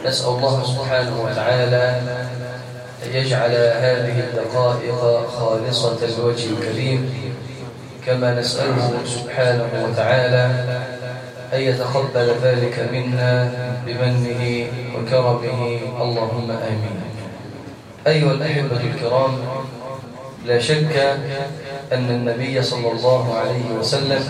نسأل الله سبحانه وتعالى أن يجعل هذه الدقائق خالصة لوجه الكريم كما نسأله سبحانه وتعالى أن يتقبل ذلك منا بمنه وكرمه اللهم آمين أيها الأحبة الكرام لا شك أن النبي صلى الله عليه وسلم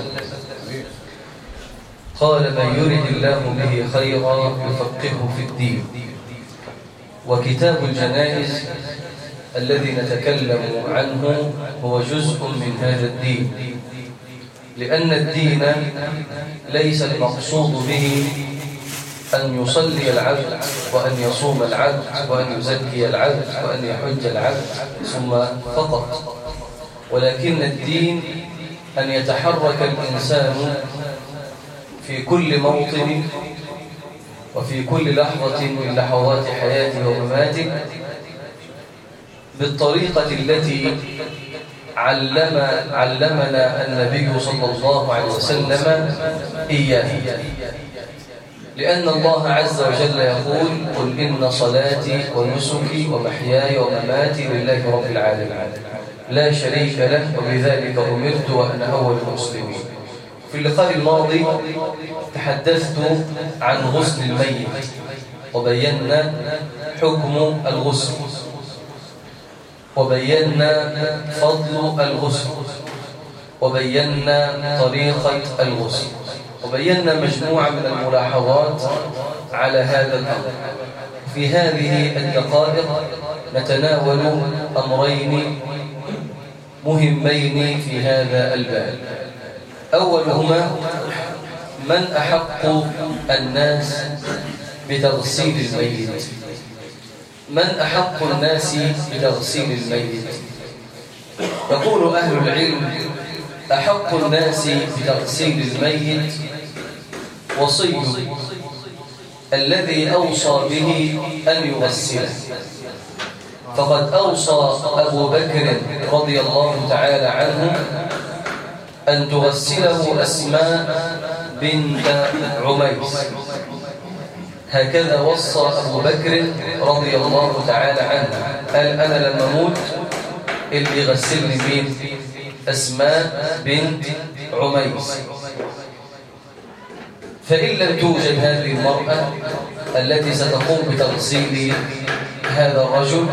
قال من يرد الله به خيرا يفقهه في الدين وكتاب الجنائز الذي نتكلم عنه هو جزء من هذا الدين لأن الدين ليس المقصود به أن يصلي العبد وأن يصوم العبد وأن يزكي العبد وأن يحج العبد ثم فقط ولكن الدين أن يتحرك الإنسان في كل موطن وفي كل لحظة من لحظات حياته ومماته بالطريقة التي علم علمنا النبي صلى الله عليه وسلم إياه لأن الله عز وجل يقول قل إن صلاتي ونسكي ومحياي ومماتي لله رب العالمين لا شريك له وبذلك أمرت وأنا أول المسلمين في اللقاء الماضي تحدثت عن غسل الميت وبينا حكم الغسل وبينا فضل الغسل وبينا طريقة الغسل وبينا مجموعة من الملاحظات على هذا الأمر في هذه الدقائق نتناول أمرين مهمين في هذا الباب أولهما من أحق الناس بتغسيل الميت من أحق الناس بتغسيل الميت يقول أهل العلم أحق الناس بتغسيل الميت وصي الذي أوصى به أن يغسله فقد أوصى أبو بكر رضي الله تعالى عنه أن تغسله أسماء بنت عميس هكذا وصى أبو بكر رضي الله تعالى عنه قال أنا لما أموت اللي يغسلني مين أسماء بنت عميس فإن لم توجد هذه المرأة التي ستقوم بتغسيل هذا الرجل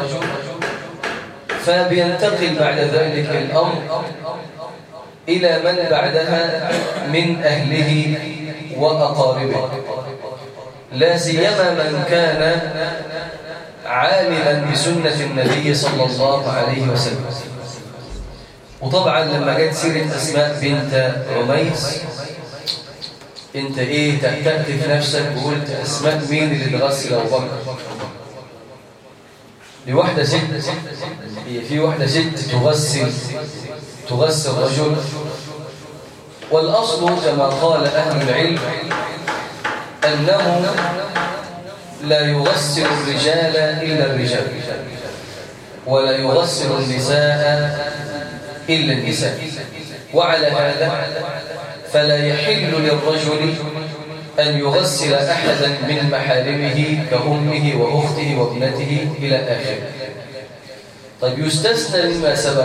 فبينتقل بعد ذلك الأمر إلى من بعدها من أهله وأقاربه لا سيما من كان عالما بسنة النبي صلى الله عليه وسلم وطبعا لما جت سيرة أسماء بنت عميس انت ايه تأتأت في نفسك وقلت أسماء مين اللي تغسل أبو بكر دي واحدة ست هي في واحدة ست تغسل تغسل رجل والأصل كما قال أهل العلم أنه لا يغسل الرجال إلا الرجال ولا يغسل النساء إلا النساء وعلى هذا فلا يحل للرجل أن يغسل أحدا من محارمه كأمه وأخته وابنته إلى آخره طيب يستثنى مما سبق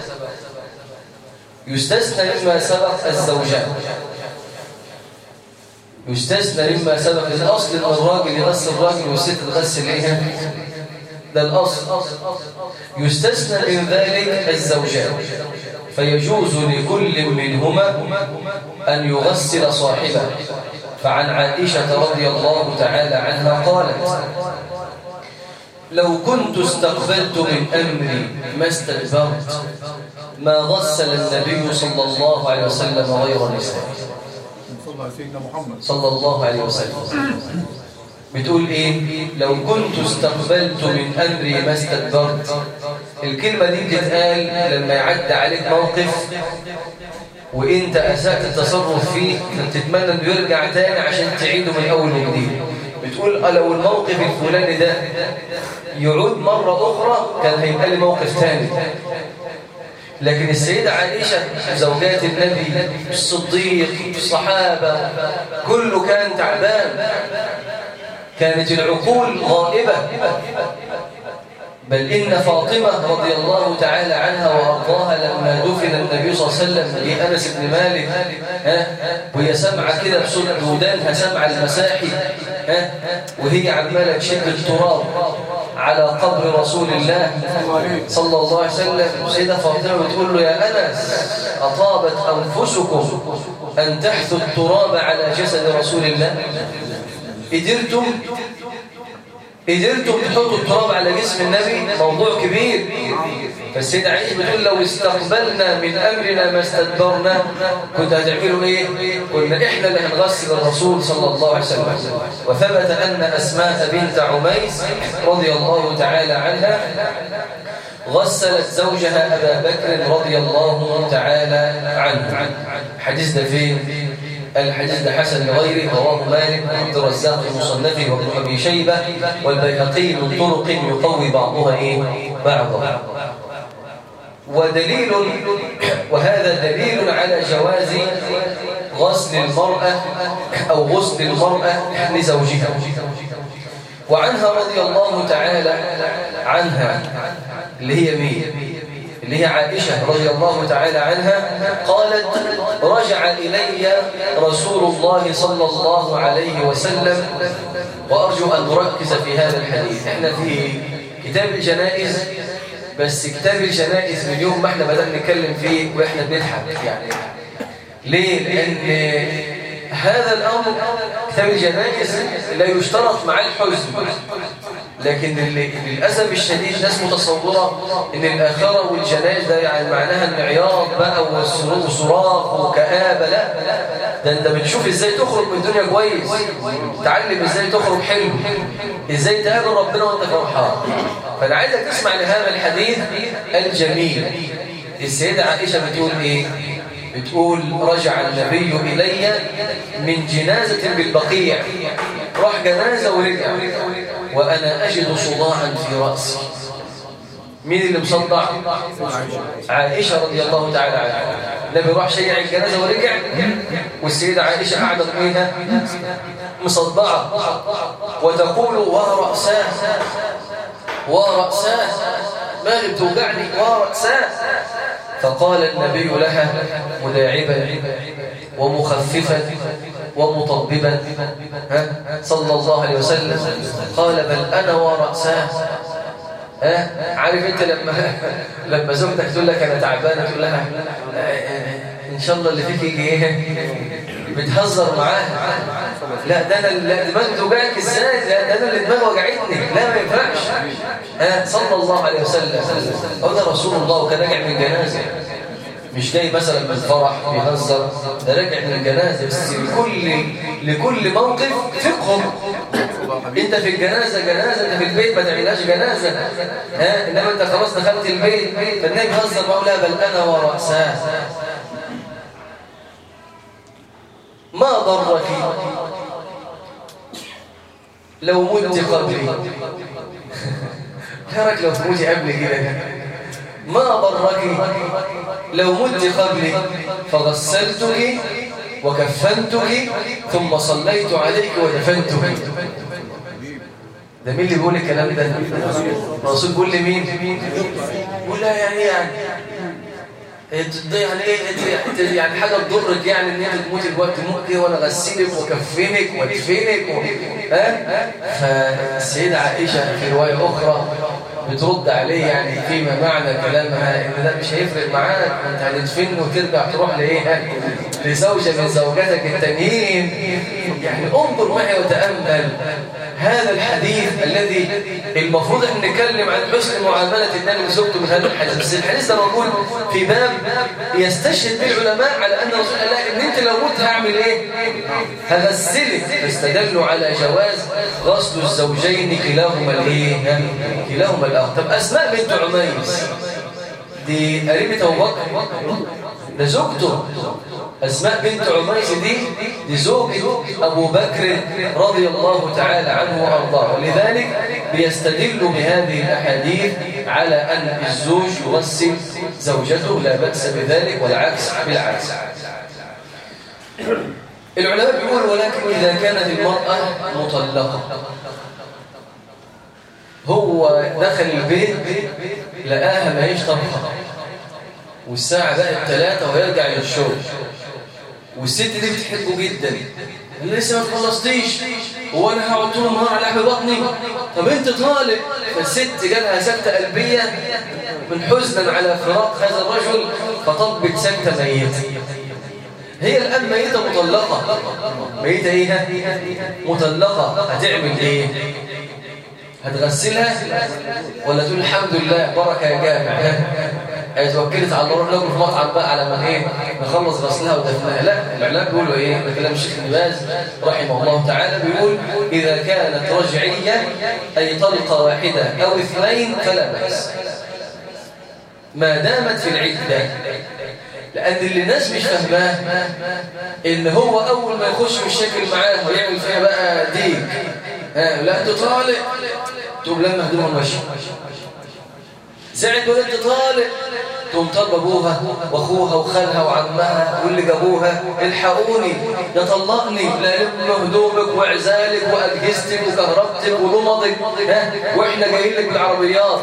يستثنى مما سبق الزوجات يستثنى مما سبق الأصل أن الراجل يغسل الراجل والست تغسل إيه ده الأصل يستثنى من ذلك الزوجات فيجوز لكل منهما أن يغسل صاحبه فعن عائشة رضي الله تعالى عنها قالت لو كنت استقبلت من أمري ما استدبرت ما غسل النبي صلى الله عليه وسلم غير نساء صلى الله عليه وسلم بتقول ايه لو كنت استقبلت من امري ما استدبرت الكلمة دي بتتقال لما يعدي عليك موقف وانت اسأت التصرف فيه فتتمنى انه يرجع تاني عشان تعيده من اول وجديد بتقول لو الموقف الفلاني ده يعود مرة اخرى كان هيبقى لي موقف تاني لكن السيدة عائشة زوجات النبي الصديق الصحابة كله كان تعبان كانت العقول غائبة بل إن فاطمة رضي الله تعالى عنها وأرضاها لما دفن النبي صلى الله عليه وسلم بأنس بن مالك ها وهي سمعة كده بصوت ودانها سمع المساحي ها وهي عمالة تشد التراب على قبر رسول الله صلى الله عليه وسلم سيدة فاطمة بتقول له يا أنس أطابت أنفسكم أن تحثوا التراب على جسد رسول الله قدرتم قدرتم تحطوا التراب على جسم النبي موضوع كبير فالسيدة عائشة بتقول لو استقبلنا من أمرنا ما استدبرنا كنت هتعملوا إيه؟ قلنا إحنا اللي هنغسل الرسول صلى الله عليه وسلم وثبت أن أسماء بنت عميس رضي الله تعالى عنها غسلت زوجها أبا بكر رضي الله تعالى عنه حديث ده فين؟ الحديث ده حسن لغيره رواه مالك وعبد الرزاق في مصنفه وابن ابي شيبه والبيهقي من طرق يقوي بعضها ايه بعضا ودليل وهذا دليل على جواز غسل المرأة أو غسل المرأة لزوجها وعنها رضي الله تعالى عنها اللي هي مين اللي هي عائشة رضي الله تعالى عنها قالت رجع إلي رسول الله صلى الله عليه وسلم وأرجو أن نركز في هذا الحديث احنا في كتاب الجنائز بس كتاب الجنائز من يوم ما احنا بدأنا نتكلم فيه واحنا بنضحك يعني ليه؟ لأن هذا الأمر كتاب الجنائز لا يشترط مع الحزن لكن للأسف الشديد ناس متصورة ان الآخرة والجنائز ده يعني معناها المعيار بقى وصراخ وكآبة لا ده انت بتشوف ازاي تخرج من الدنيا كويس تعلم ازاي تخرج حلو ازاي تقابل ربنا وانت فرحان فانا عايزك تسمع لهذا الحديث الجميل السيدة عائشة بتقول ايه بتقول رجع النبي إلي من جنازة بالبقيع راح جنازة ورجع وأنا أجد صداعا في رأسي مين اللي مصدع؟ عائشة رضي الله تعالى عنها النبي راح شيع الجنازة ورجع والسيدة عائشة قاعدة طويلة مصدعة وتقول ورأساه ورأساه ما بتوجعني ورأساه فقال النبي لها مداعبا ومخففا ومطببا صلى الله عليه وسلم قال بل أنا ورأساه ها عارف انت لما لما زوجتك تقول لك انا تعبانه تقول لها ان شاء الله اللي فيك يجي ايه بتهزر معاها لا ده انا اللي دماغي توجعك ازاي ده انا اللي دماغي وجعتني لا ما ينفعش ها صلى الله عليه وسلم هو ده رسول الله وكان راجع من جنازه مش جاي مثلا من فرح بيهزر ده راجع من الجنازه بس لكل لكل موقف فقه انت في الجنازه جنازه انت في البيت ما تعملهاش جنازه ها انما انت خلاص دخلت البيت فالنبي بيهزر بقول لا بل انا وراساه ما ضرك لو مت قبلي ترك لو تموتي قبل كده ما ضرك لو مت قبلي فغسلتك وكفنتك ثم صليت عليك ودفنتك ده مين اللي بيقول الكلام ده الرسول بيقول لمين بيقول لها يعني يعني ده يعني ايه يعني حاجه تضرك يعني ان انت تموتي الوقت ممكن وانا اغسلك واكفنك وادفنك و... ها فالسيده عائشه في روايه اخرى بترد عليه يعني فيما معنى كلامها ان ده مش هيفرق معاك انت هتدفن وترجع تروح لايه لزوجه من زوجاتك التانيين يعني انظر معي وتامل هذا الحديث الذي المفروض ان نتكلم عن حسن معامله النبي لزوجته من هذا الحديث بس الحديث ده موجود في باب يستشهد به العلماء على ان رسول الله ان انت لو مت هعمل ايه هغسلك فاستدلوا على جواز غسل الزوجين كلاهما الايه كلاهما الاخر طب اسماء بنت عميس دي قريبه ابو بكر ده زوجته أسماء بنت عميس دي دي زوجة أبو بكر رضي الله تعالى عنه وأرضاه ولذلك بيستدل بهذه الأحاديث على أن الزوج يغسل زوجته لا بأس بذلك والعكس بالعكس العلماء بيقولوا ولكن إذا كانت المرأة مطلقة هو دخل البيت لقاها ما هيش طبخة والساعة بقت ثلاثة ويرجع للشغل والست دي بتحبه جدا لسه ما تخلصتيش هو انا هقعد طول النهار على لحم بطني طب انت طالب فالست جالها سكتة قلبية من حزنا على فراق هذا الرجل فطبت سكتة ميتة هي الآن ميتة مطلقة ميتة ايه مطلقة هتعمل ايه هتغسلها ولا تقول الحمد لله بركة يا جامع هي توكلت على الله ناكل في مطعم بقى على ما ايه نخلص غسلها ودفنها لا العلماء بيقولوا ايه ده كلام الشيخ ابن باز رحمه الله تعالى بيقول اذا كانت رجعيه اي طلقه واحده او اثنين فلا باس ما دامت في العده لان اللي الناس مش فاهماه ان هو اول ما يخش بالشكل معاه ويعمل فيها بقى ديك ها لا انت طالق تقوم لما هدومها ماشي ساعة ما انت طالق تقوم طالب ابوها واخوها وخالها وعمها واللي جابوها الحقوني يا طلقني لا لم هدومك وعزالك واجهزتك وكهربتك ولمضك ها واحنا جايين لك بالعربيات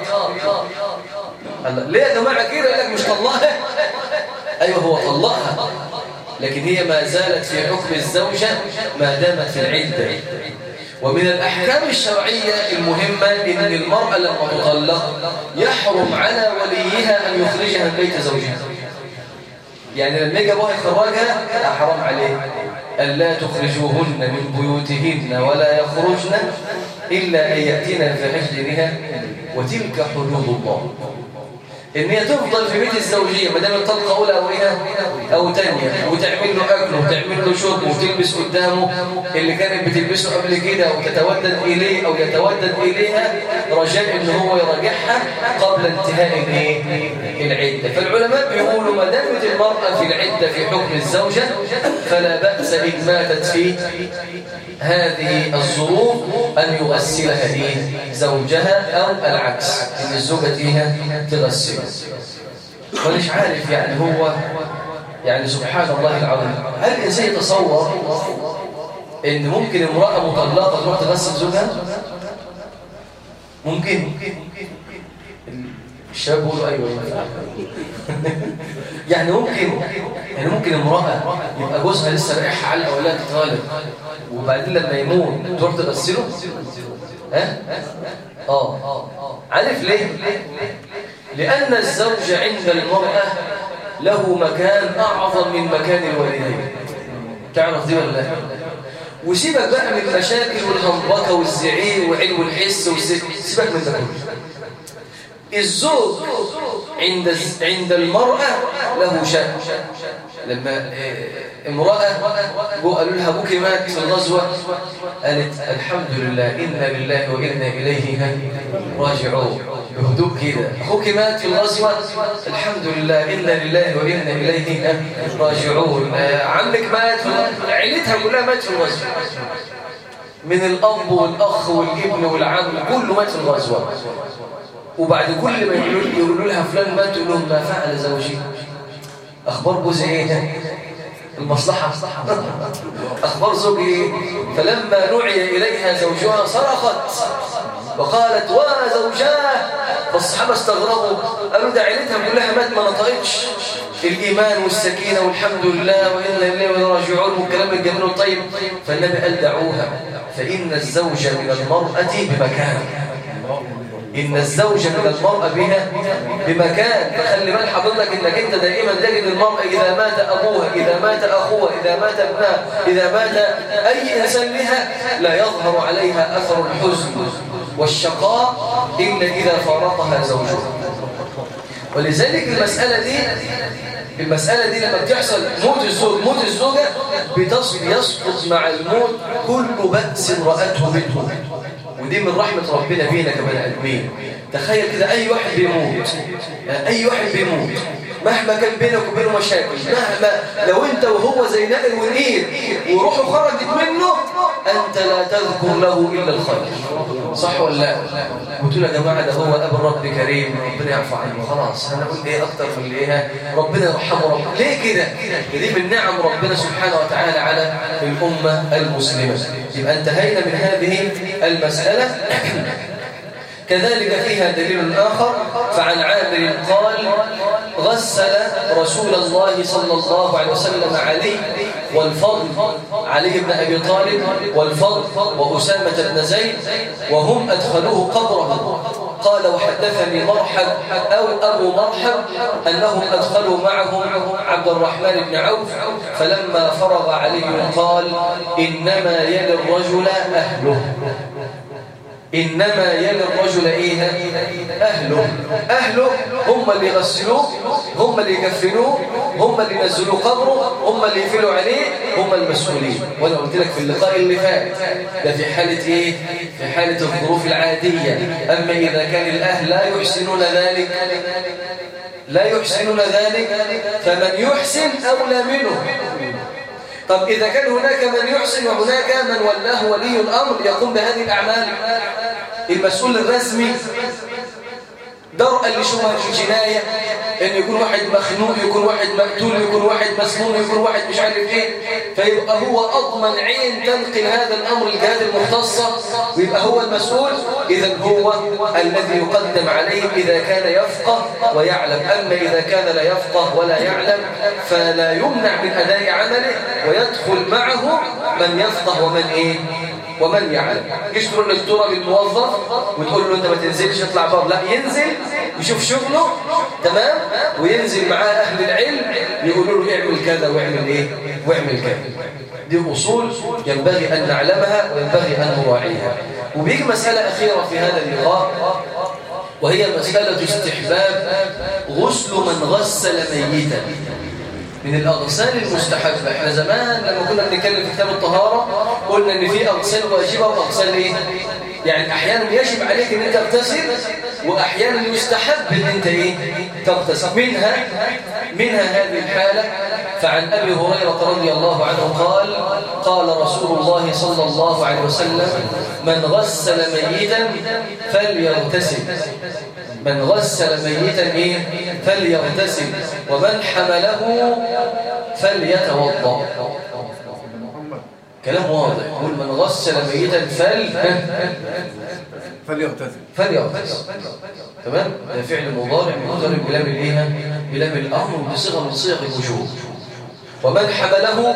الله ليه يا جماعه كده يقول لك مش طلقها ايوه هو طلقها لكن هي ما زالت في حكم الزوجه ما دامت في العده ومن الأحكام الشرعية المهمة إن المرأة لما تطلق يحرم على وليها أن يخرجها من بيت زوجها يعني لما يجي أبوها يخرجها حرام عليه ألا تخرجوهن من بيوتهن ولا يخرجن إلا أن يأتين بفحش وتلك حدود الله ان هي تفضل في بيت الزوجيه ما دام الطلقه اولى او ايه او ثانيه وتعمل له اكل وتعمل له شرب وتلبس قدامه اللي كانت بتلبسه قبل كده وتتودد اليه او يتودد اليها رجاء ان هو يراجعها قبل انتهاء الايه العده فالعلماء بيقولوا ما دامت المراه في العده في حكم الزوجه فلا باس ان ماتت في هذه الظروف ان يغسلها ايه زوجها او العكس ان الزوجه فيها تغسلها وليش عارف يعني هو يعني سبحان الله العظيم هل الإنسان يتصور إن ممكن امرأة مطلقة تروح تغسل زوجها؟ ممكن الشباب بيقولوا أيوة يعني ممكن يعني ممكن امرأة يبقى جوزها لسه رايح على الأولاد طالب وبعدين لما يموت تروح تغسله؟ ها؟ اه عارف ليه؟ لأن الزوج عند المرأة له مكان أعظم من مكان الوالدين تعرف دي ولا لا وسيبك بقى من المشاكل والهنبكة والزعير وعلو الحس سيبك من ده كله الزوج عند عند المرأة له شأن لما امرأة قالوا لها أبوك مات في الغزوة قالت الحمد لله إنا لله وإنا إليه راجعون بهدوء كده أخوك مات في الغزوة الحمد لله إنا لله وإنا إليه راجعون عمك مات عيلتها كلها مات في الغزوة من الأب والأخ والابن والعم كله مات في الغزوة وبعد كل ما يقولوا لها فلان مات تقول لهم ما فعل زوجي أخبار جوزي إيه المصلحة أخبار زوجي فلما نعي إليها زوجها صرخت وقالت وزوجاه فالصحابة استغربوا قالوا ده عيلتها كلها مات ما نطقتش الإيمان والسكينة والحمد لله وإنا إليه راجعون والكلام الجميل الطيب فالنبي قال دعوها فإن الزوج من المرأة بمكان إن الزوج من المرأة بها بمكان فخلي بال حضرتك إنك أنت دائما تجد المرأة إذا مات أبوها إذا مات أخوها إذا مات ابنها إذا مات أي إنسان لها لا يظهر عليها أثر الحزن والشقاء إلا إذا فارقها زوجها ولذلك المسألة دي المسألة دي لما بتحصل موت الزوج موت الزوجة بيسقط مع الموت كل بأس رأته منه ودي من رحمة ربنا بينا كبني آدمين تخيل كده أي واحد بيموت أي واحد بيموت مهما كان بينك وبينه مشاكل مهما لو أنت وهو زي نقل ونير وروحه خرجت منه أنت لا تذكر له إلا الخير صح ولا لا؟ قلت له يا جماعة ده هو أب الرب كريم ربنا يعفو عنه خلاص هنقول إيه أكتر من اللي إيه ربنا يرحمه رب ليه كده؟ دي من نعم ربنا سبحانه وتعالى على الأمة المسلمة يبقى انتهينا من هذه المسألة كذلك فيها دليل آخر فعن عامر قال غسل رسول الله صلى الله عليه وسلم علي والفضل علي بن أبي طالب والفضل وأسامة بن زيد وهم أدخلوه قبره قال وحدثني مرحب أو أبو مرحب أنهم أدخلوا معهم عبد الرحمن بن عوف فلما فرغ علي قال إنما يلي الرجل أهله إنما يلي الرجل إيه أهله أهله هم اللي يغسلوه هم اللي يكفنوه هم اللي ينزلوا قبره هم اللي يفلوا عليه هم المسؤولين وأنا قلت لك في اللقاء اللي فات ده في حالة إيه في حالة الظروف العادية أما إذا كان الأهل لا يحسنون ذلك لا يحسنون ذلك فمن يحسن أولى منه طب إذا كان هناك من يحسن وهناك من ولاه ولي الأمر يقوم بهذه الأعمال المسؤول الرسمي درءا لشبهة الجناية ان يكون واحد مخنوق يكون واحد مقتول يكون واحد مسموم يكون واحد مش عارف ايه فيبقى هو اضمن عين تنقل هذا الامر الجهات المختصه ويبقى هو المسؤول اذا هو الذي يقدم عليه اذا كان يفقه ويعلم اما اذا كان لا يفقه ولا يعلم فلا يمنع من اداء عمله ويدخل معه من يفقه ومن ايه ومن يعلم جيش تقول لك ترى الموظف وتقول له انت ما تنزلش اطلع بره لا ينزل يشوف شغله تمام وينزل معاه اهل العلم يقولوا له اعمل كذا واعمل ايه واعمل كذا دي اصول ينبغي ان نعلمها وينبغي ان نراعيها وبيجي مساله اخيره في هذا اللقاء وهي مساله استحباب غسل من غسل ميتا من الأغسال المستحبة احنا زمان لما كنا بنتكلم في كتاب الطهارة قلنا ان في أغسال واجبة وأغسال ايه يعني احيانا يجب عليك ان انت تغتسل واحيانا يستحب ان انت ايه تغتسل منها منها هذه الحالة فعن أبي هريرة رضي الله عنه قال قال رسول الله صلى الله عليه وسلم من غسل ميتا فليغتسل من غسل ميتا إيه؟ فليغتسل ومن حمله فليتوضا كلام واضح يقول من غسل ميتا فل فليغتسل فليغتسل تمام ده فعل مضارع مضارع بلام الايه بلام الامر بصيغه من صيغ الوجوب ومن حمله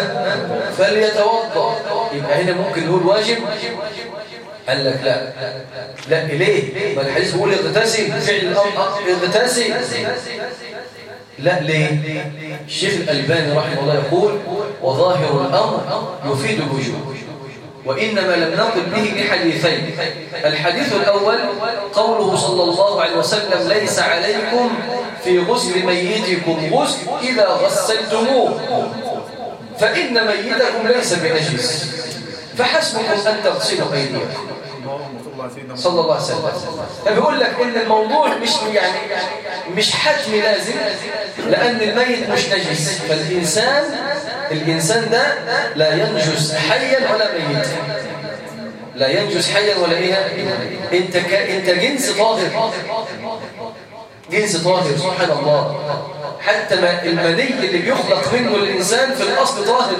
فليتوضا يبقى هنا ممكن نقول واجب قال لك لا لا ليه ما الحديث بيقول اغتسل فعل الامر اغتسل لا ليه الشيخ الألباني رحمه الله يقول وظاهر الأمر يفيد الوجوب وإنما لم نقل به بحديثين الحديث الأول قوله صلى الله عليه وسلم ليس عليكم في غسل ميتكم غسل إذا غسلتموه فإن ميتكم ليس بنجس فحسبكم أن تغسلوا أيديكم صلى الله عليه وسلم فبيقول لك ان الموضوع مش يعني مش حتمي لازم لان الميت مش نجس فالانسان الانسان ده لا ينجس حيا ولا ميتا لا ينجس حيا ولا ايه انت ك... انت جنس طاهر جنس طاهر سبحان الله حتى ما المني اللي بيخلق منه الانسان في الاصل طاهر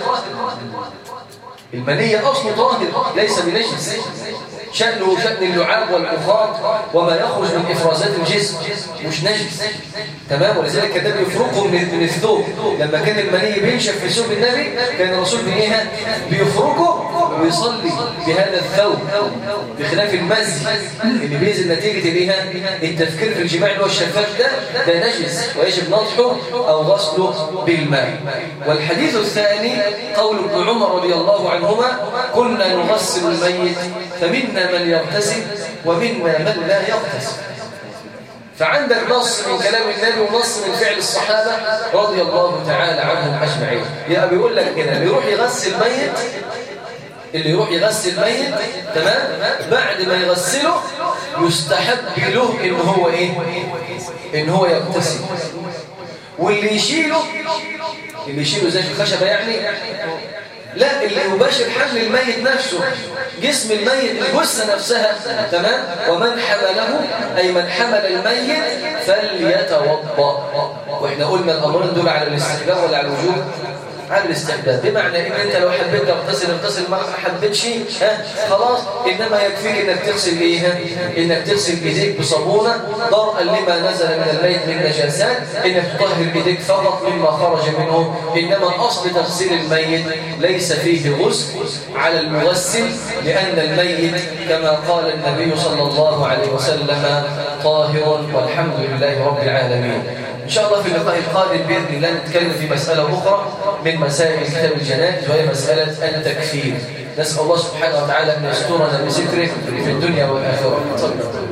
المني اصله طاهر ليس بنجس شأنه شأن اللعاب والمخاط وما يخرج من إفرازات الجسم مش نجس تمام ولذلك كان ده بيفرقه من الثوب لما كان المني بينشف في ثوب النبي كان الرسول بإيه بيفرقه ويصلي بهذا الثوب بخلاف المزي اللي بينزل نتيجة الايه التفكير في الجماع اللي هو الشفاف ده ده نجس ويجب نطحه أو غسله بالماء والحديث الثاني قول ابن عمر رضي الله عنهما كنا نغسل الميت فمنا من يغتسل ومنا من لا يغتسل فعندك نص من كلام النبي ونص من فعل الصحابة رضي الله تعالى عنهم أجمعين يبقى بيقول لك كده بيروح يغسل ميت اللي يروح يغسل ميت تمام بعد ما يغسله يستحب له ان هو ايه ان هو يغتسل واللي يشيله اللي يشيله زي الخشبة يعني لا اللي يباشر حمل الميت نفسه جسم الميت الجثة نفسها تمام ومن حمله أي من حمل الميت فليتوضأ واحنا قلنا الأمرين دول على الاستحباب ولا على الوجوب على الاستحباب بمعنى ان انت لو حبيت تغتسل اغتسل ما حبيتش ها خلاص انما يكفيك انك تغسل ايه انك تغسل ايديك بصابونه ضرءا لما نزل من الميت من نجاسات انك تطهر ايديك فقط مما خرج منه انما اصل تغسيل الميت ليس فيه غسل على المغسل لان الميت كما قال النبي صلى الله عليه وسلم طاهر والحمد لله رب العالمين إن شاء الله في اللقاء القادم بإذن الله نتكلم في مسألة أخرى من مسائل كتاب الجنائز وهي مسألة التكفير نسأل الله سبحانه وتعالى أن يسترنا بستره في الدنيا والآخرة تفضل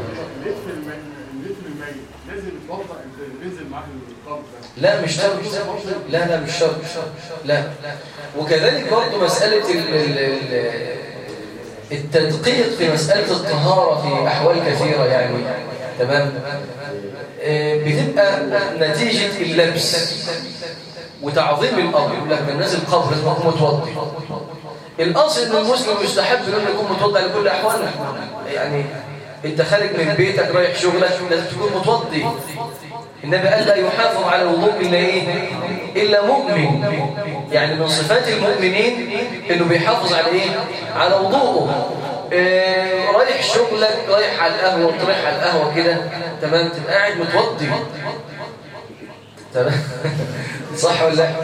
لا مش شرط لا لا مش شرط لا وكذلك برضه مسألة التدقيق في مسألة الطهارة في أحوال كثيرة يعني تمام بتبقى نتيجة اللبس وتعظيم الأمر يقول لك من نازل قبر اسمه متوضي الأصل إن المسلم يستحب إنه يكون متوضي على كل أحواله يعني أنت خارج من بيتك رايح شغلك لازم تكون متوضي النبي قال لا يحافظ على الوضوء إلا إيه؟ إلا مؤمن يعني من صفات المؤمنين إنه بيحافظ على إيه؟ على وضوءه إيه رايح شغلك رايح على القهوة وتروح على القهوة كده تمام تبقى قاعد متوضي تمام صح ولا لا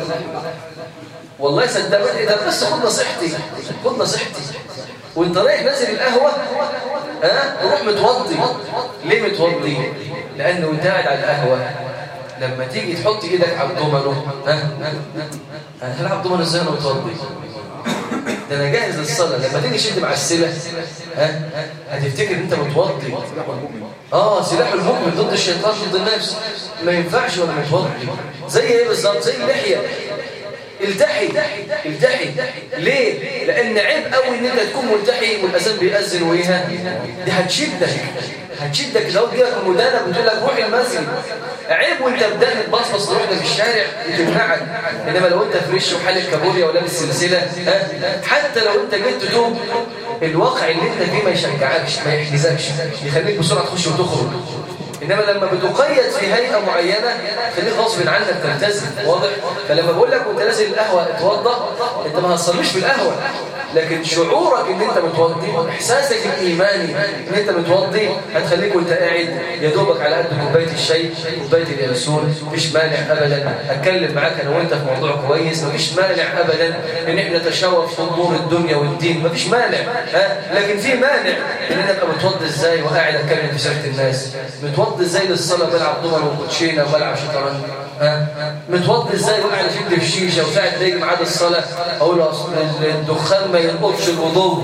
والله صدقني ده بس خد نصيحتي خد نصيحتي وانت رايح نازل القهوة ها روح متوضي ليه متوضي لانه وانت قاعد على القهوة لما تيجي تحط ايدك على الضمنه ها ها هلعب ضمنه ازاي انا متوضي ده انا جاهز للصلاه لما تيجي تشد مع السلاح ها هتفتكر انت متوضي اه سلاح المؤمن ضد الشيطان ضد النفس ما ينفعش ولا متوضي زي ايه بالظبط زي اللحيه التحي التحي ليه لان عيب قوي ان انت تكون ملتحي والاذان بيأذن وايه دي هتشدك هتشدك لو جالك المدانه بتقول لك روح المسجد عيب وانت بدأت تبصبص لوحدك في الشارع وتمنعك انما لو انت فريش وحالك كابوريا ولابس سلسله ها حتى لو انت جيت تتوب الواقع اللي انت فيه ما يشجعكش ما يحجزكش يخليك بسرعه تخش وتخرج انما لما بتقيد في هيئه معينه خليك غصب عنك تلتزم واضح فلما بقول لك وانت نازل القهوه اتوضى انت ما هتصليش في القهوه لكن شعورك ان انت متوضي احساسك الايماني ان انت متوضي هتخليك وانت قاعد يا دوبك على قد كوبايه الشاي كوبايه اليانسون مفيش مانع ابدا اتكلم معاك انا وانت في موضوع كويس مفيش مانع ابدا ان احنا نتشاور في امور الدنيا والدين مفيش مانع ها لكن في مانع ان انا ابقى متوضي ازاي وقاعد اتكلم في سيره الناس متوضي ازاي للصلاه بلعب دومر وكوتشينه وبلعب شطرنج ها متوضي ازاي وقاعد اشد في شيشه وساعه تيجي ميعاد الصلاه اقول اصل الدخان ما ينقضش الوضوء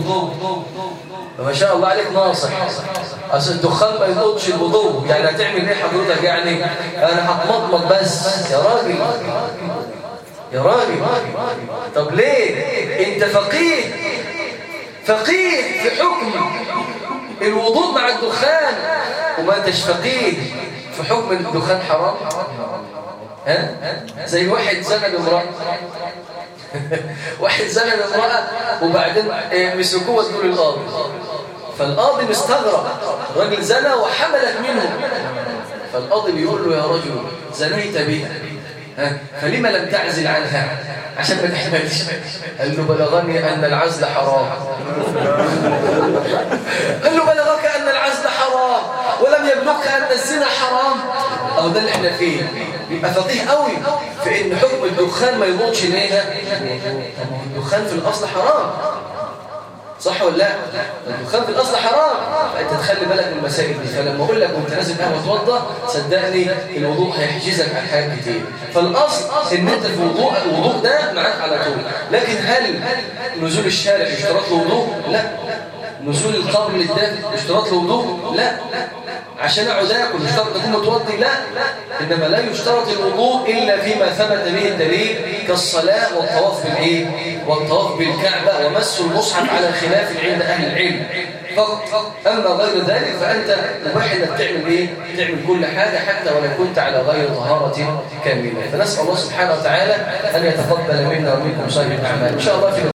ما شاء الله عليك ناصح اصل الدخان ما ينقضش الوضوء يعني هتعمل ايه حضرتك يعني انا هتمضمض بس يا راجل يا راجل طب ليه انت فقيه فقيه في حكم الوضوء مع الدخان وما انتش فقيه في حكم الدخان حرام ها زي واحد زنى بامرأة واحد زنى بامرأة وبعدين مسكوه ودوا للقاضي فالقاضي مستغرب الراجل زنى وحملت منه فالقاضي بيقول له يا رجل زنيت بها ها فلما لم تعزل عنها عشان ما تحملش قال له بلغني أن العزل حرام قال له بلغك أن العزل حرام ولم يبلغك أن الزنا حرام أو ده اللي احنا فيه يبقى فقيه قوي في ان حكم الدخان ما يضوطش ليه الدخان في الأصل حرام صح ولا لا الدخان في الأصل حرام فأنت تخلي بالك من المسائل دي فلما أقول لك وانت لازم قهوة توضى صدقني الوضوء هيحجزك عن حاجات كتير فالأصل ان انت في وضوء الوضوء ده معاك على طول لكن هل نزول الشارع يشترط له وضوء لا نزول القبر للدافئ يشترط له وضوء لا عشان اقعد اكل يشترط اكون متوضي لا انما لا يشترط الوضوء الا فيما ثبت به الدليل كالصلاه والطواف بالايه والطواف بالكعبه ومس المصحف على خلاف عند اهل العلم فقط اما غير ذلك فانت مباح انك تعمل ايه تعمل كل حاجه حتى ولو كنت على غير طهاره كامله فنسال الله سبحانه وتعالى ان يتقبل منا ومنكم صالح الاعمال ان شاء الله في